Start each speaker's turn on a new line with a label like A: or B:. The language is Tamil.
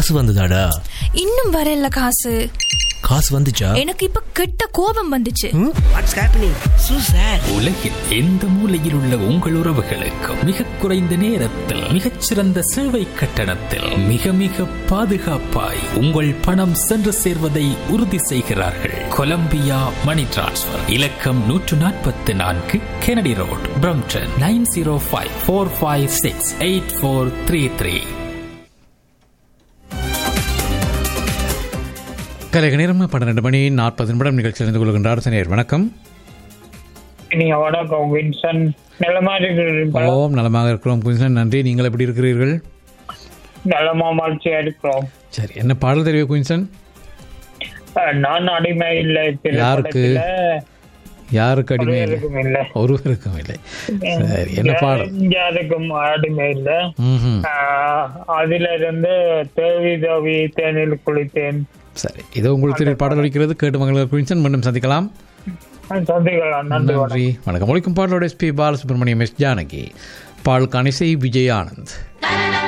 A: காசு வந்ததாடா
B: இன்னும் வரல காசு
A: காசு வந்துச்சா
B: எனக்கு இப்ப கெட்ட கோபம் வந்துச்சு
C: வாட்ஸ் ஹேப்பனிங் சூசர்
D: உலகில் எந்த மூலையில் உள்ள உங்கள் உறவுகளுக்கும் மிக குறைந்த நேரத்தில் மிகச்சிறந்த சேவை கட்டணத்தில் மிக மிக பாதுகாப்பாய் உங்கள் பணம் சென்று சேர்வதை உறுதி செய்கிறார்கள் கொலம்பியா மணி டிரான்ஸ்ஃபர் இலக்கம் நூற்று நாற்பத்தி நான்கு Kennedy road Brampton nine zero five four five six eight four three three
E: கலைக நேரம் பன்னிரண்டு மணி நாற்பது நிமிடம் நிகழ்ச்சியில் இருந்து கொள்கின்றார் சனியர் வணக்கம்
F: நீங்க வணக்கம் வின்சன் நிலமா இருக்கிறீங்களா
E: ஓம் நலமாக இருக்கிறோம் குயின்சன் நன்றி நீங்கள் எப்படி இருக்கிறீர்கள்
F: நலமா மகிழ்ச்சியா இருக்கிறோம்
E: சரி என்ன பாடல் தெரியும் குயின்சன்
F: அஹ், நான் அடிமை இல்லை
E: யாருக்கு? யாருக்கு அடிமை இல்லை
F: ஒருவருக்கும் இல்லை
E: ஒருவருக்கும் இல்லை சரி என்ன பாடல்
F: யாருக்கும் அடிமை இல்லை
E: ம்ஹும்.
F: அஹ், அதுல இருந்து தேவி தேவி தேனில் குளித்தேன்
E: சரி இதோ உங்களுக்கு தெரியும் பாடல் அளிக்கிறது கேட்டு மகள் குயின்சன் மீண்டும் சந்திக்கலாம்
F: சந்திக்கலாம் நன்றி வணக்கம்
E: நன்றி வணக்கம் ஒழிக்கும் பாடலோட எஸ்பி பாலசுப்ரமணியம் எஸ் ஜானகி பால் கணிசை விஜய் ஆனந்த்